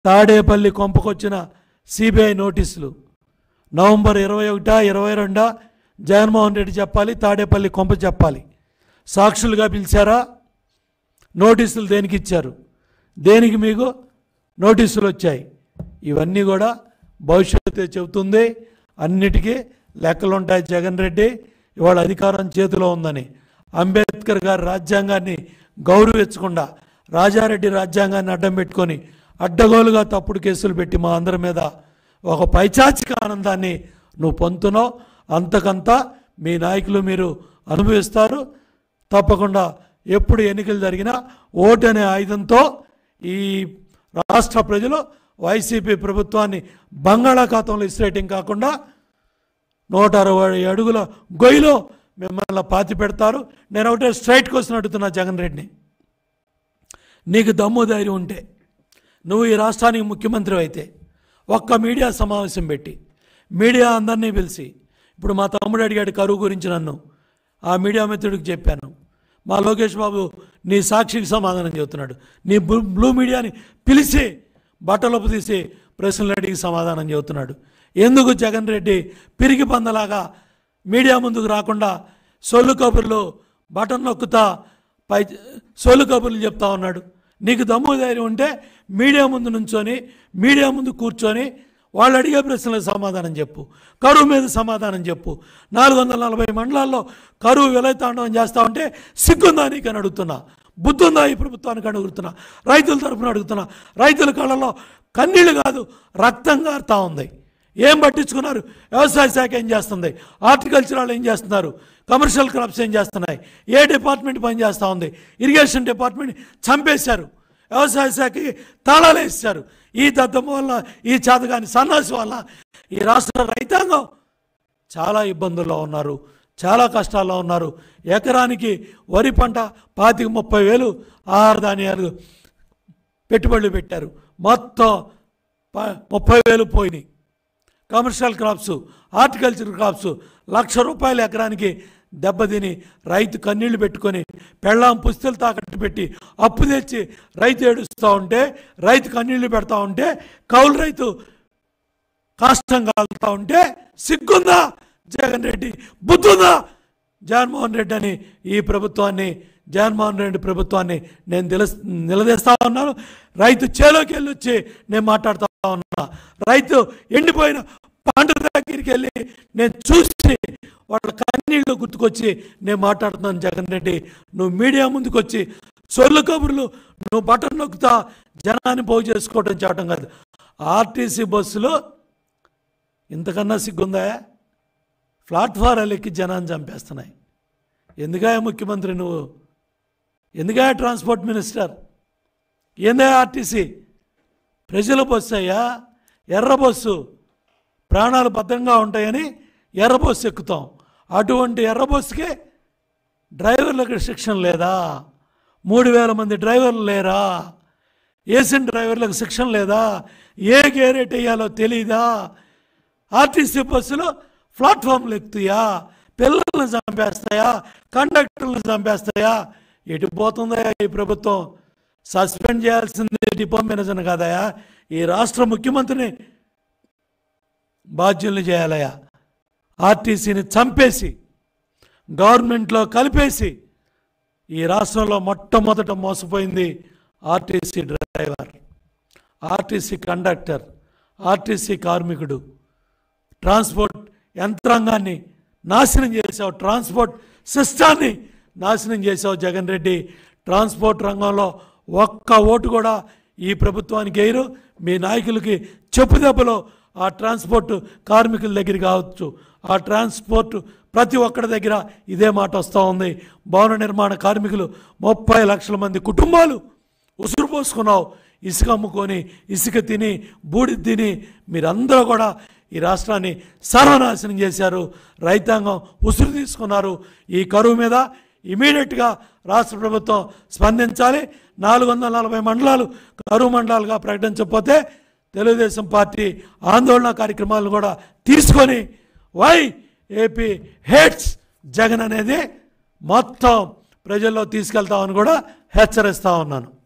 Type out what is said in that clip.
తాడేపల్లి కొంపకొచ్చిన సిబిఐ నోటీసులు నవంబర్ ఇరవై ఒకటా ఇరవై రెండా జగన్మోహన్ రెడ్డి చెప్పాలి తాడేపల్లి కొంప చెప్పాలి సాక్షులుగా పిలిచారా నోటీసులు దేనికి ఇచ్చారు దేనికి మీకు నోటీసులు వచ్చాయి ఇవన్నీ కూడా భవిష్యత్తు చెబుతుంది అన్నిటికీ లెక్కలు ఉంటాయి జగన్ రెడ్డి ఇవాళ అధికారం చేతిలో ఉందని అంబేద్కర్ గారి రాజ్యాంగాన్ని గౌరవించకుండా రాజారెడ్డి రాజ్యాంగాన్ని అడ్డం పెట్టుకొని అడ్డగోలుగా తప్పుడు కేసులు పెట్టి మా అందరి మీద ఒక పైచాచిక ఆనందాన్ని నువ్వు పొందుతున్నావు అంతకంతా మీ నాయకులు మీరు అనుభవిస్తారు తప్పకుండా ఎప్పుడు ఎన్నికలు జరిగినా ఓటు అనే ఆయుధంతో ఈ రాష్ట్ర ప్రజలు వైసీపీ ప్రభుత్వాన్ని బంగాళాఖాతంలో ఇసిరేయటం కాకుండా నూట అరవై అడుగుల గొయ్యిలో మిమ్మల్ని పాతి పెడతారు నేను ఒకటే స్ట్రైట్ క్వశ్చన్ అడుగుతున్నా జగన్ రెడ్డిని నీకు దమ్ము ధైర్యం ఉంటే నువ్వు ఈ రాష్ట్రానికి ముఖ్యమంత్రి అయితే ఒక్క మీడియా సమావేశం పెట్టి మీడియా అందరినీ పిలిచి ఇప్పుడు మా తమ్ముడు అడిగాడు కరువు గురించి నన్ను ఆ మీడియా మిత్రుడికి చెప్పాను మా లోకేష్ బాబు నీ సాక్షికి సమాధానం చెబుతున్నాడు నీ బ్లూ బ్లూ మీడియాని పిలిచి బట్టలొప్పు తీసి ప్రశ్నలు అడిగి సమాధానం చెబుతున్నాడు ఎందుకు జగన్ రెడ్డి పిరిగి పందలాగా మీడియా ముందుకు రాకుండా సొల్లు కబుర్లు బటన్ నొక్కుతా పై సొల్లు కబుర్లు చెప్తా ఉన్నాడు నీకు దమ్ము ధైర్యం ఉంటే మీడియా ముందు నుంచొని మీడియా ముందు కూర్చొని వాళ్ళు అడిగే ప్రశ్నలకు సమాధానం చెప్పు కరువు మీద సమాధానం చెప్పు నాలుగు వందల నలభై మండలాల్లో కరువు విలయతాండవం చేస్తా ఉంటే సిగ్గుందా నీకని అడుగుతున్నా బుద్ధుందా ఈ ప్రభుత్వానికి అడుగుతున్నా రైతుల తరపున అడుగుతున్నా రైతుల కళ్ళలో కన్నీళ్ళు కాదు రక్తం గారుతా ఉంది ఏం పట్టించుకున్నారు వ్యవసాయ శాఖ ఏం చేస్తుంది హార్టికల్చర్ వాళ్ళు ఏం చేస్తున్నారు కమర్షియల్ క్రాప్స్ ఏం చేస్తున్నాయి ఏ డిపార్ట్మెంట్ పని చేస్తూ ఉంది ఇరిగేషన్ డిపార్ట్మెంట్ చంపేశారు వ్యవసాయ శాఖకి తాళాలు వేసారు ఈ దద్దమ్మ వల్ల ఈ చేతగాని సన్నాసి వల్ల ఈ రాష్ట్ర రైతాంగం చాలా ఇబ్బందుల్లో ఉన్నారు చాలా కష్టాల్లో ఉన్నారు ఎకరానికి వరి పంట పాతిక ముప్పై వేలు ఆహార ధాన్యాలు పెట్టుబడులు పెట్టారు మొత్తం ప- ముప్పై వేలు పోయినాయి commercial crops horticulture crops lakh రూపాయల ఎకరానికి దెబ్బతిని రైతు కన్నీళ్లు పెట్టుకొని పెళ్ళాం పుస్తలు తాకట్టు పెట్టి అప్పు తెచ్చి రైతు ఏడుస్తూ ఉంటే రైతు కన్నీళ్లు పెడతా ఉంటే కౌలు రైతు కాష్టం కాలుతా ఉంటే సిగ్గుందా జగన్ రెడ్డి బుద్ధుందా జగన్మోహన్ రెడ్డి అని ఈ ప్రభుత్వాన్ని జగన్మోహన్ రెడ్డి ప్రభుత్వాన్ని నేను నిల నిలదీస్తా ఉన్నాను రైతు చేలోకి వెళ్ళి వచ్చి నేను మాట్లాడుతా ఉన్నా రైతు ఎండిపోయిన పంట దగ్గరికి వెళ్ళి నేను చూసి వాళ్ళ కన్నీళ్ళు గుర్తుకొచ్చి నేను మాట్లాడుతున్నాను జగన్ రెడ్డి నువ్వు మీడియా ముందుకు వచ్చి సొల్లు కబుర్లు నువ్వు బటన్ నొక్కుతా జనాన్ని పోగు చేసుకోవటం చేయటం కాదు ఆర్టీసీ బస్సులో ఇంతకన్నా సిగ్గుందా ప్లాట్ఫారాలు ఎక్కి జనాన్ని చంపేస్తున్నాయి ఎందుకా ముఖ్యమంత్రి నువ్వు ఎందుకా ట్రాన్స్పోర్ట్ మినిస్టర్ ఏందా ఆర్టీసీ ప్రజల బస్సు అయ్యా ఎర్ర బస్సు ప్రాణాలు భద్రంగా ఉంటాయని ఎర్ర బస్సు ఎక్కుతాం అటువంటి ఎర్ర బస్సుకే డ్రైవర్లకు శిక్షణ లేదా మూడు వేల మంది డ్రైవర్లు లేరా ఏసెంట్ డ్రైవర్లకు శిక్షణ లేదా ఏ గేరేట్ వేయాలో తెలీదా ఆర్టీసీ బస్సులో ప్లాట్ఫామ్లు ఎక్కుతాయా పిల్లల్ని చంపేస్తాయా కండక్టర్లను చంపేస్తాయా ఎటు పోతుందా ఈ ప్రభుత్వం సస్పెండ్ చేయాల్సింది డిపో మేనేజర్ కాదయా ఈ రాష్ట్ర ముఖ్యమంత్రిని బాధ్యుల్ని చేయాలయా ఆర్టీసీని చంపేసి గవర్నమెంట్లో కలిపేసి ఈ రాష్ట్రంలో మొట్టమొదట మోసపోయింది RTC driver RTC conductor RTC కార్మికుడు ట్రాన్స్పోర్ట్ యంత్రాంగాన్ని నాశనం చేసావు ట్రాన్స్పోర్ట్ సిస్టాన్ని నాశనం చేసావు జగన్ రెడ్డి ట్రాన్స్పోర్ట్ రంగంలో ఒక్క ఓటు కూడా ఈ ప్రభుత్వానికి వేయరు మీ నాయకులకి చెప్పు దెబ్బలో ఆ ట్రాన్స్పోర్ట్ కార్మికుల దగ్గర కావచ్చు ఆ ట్రాన్స్పోర్ట్ ప్రతి ఒక్కరి దగ్గర ఇదే మాట వస్తూ ఉంది భవన నిర్మాణ కార్మికులు ముప్పై లక్షల మంది కుటుంబాలు ఉసురు పోసుకున్నావు ఇసుక అమ్ముకొని ఇసుక తిని బూడి తిని మీరందరూ కూడా ఈ రాష్ట్రాన్ని సర్వనాశనం చేశారు రైతాంగం ఉసురు తీసుకున్నారు ఈ కరువు మీద ఇమీడియట్గా రాష్ట్ర ప్రభుత్వం స్పందించాలి నాలుగు వందల నలభై మండలాలు కరువు మండలాలుగా ప్రకటించకపోతే తెలుగుదేశం పార్టీ ఆందోళన కార్యక్రమాలను కూడా తీసుకొని వై ఏపీ హేట్స్ జగన్ అనేది మొత్తం ప్రజల్లో తీసుకెళ్తామని కూడా హెచ్చరిస్తా ఉన్నాను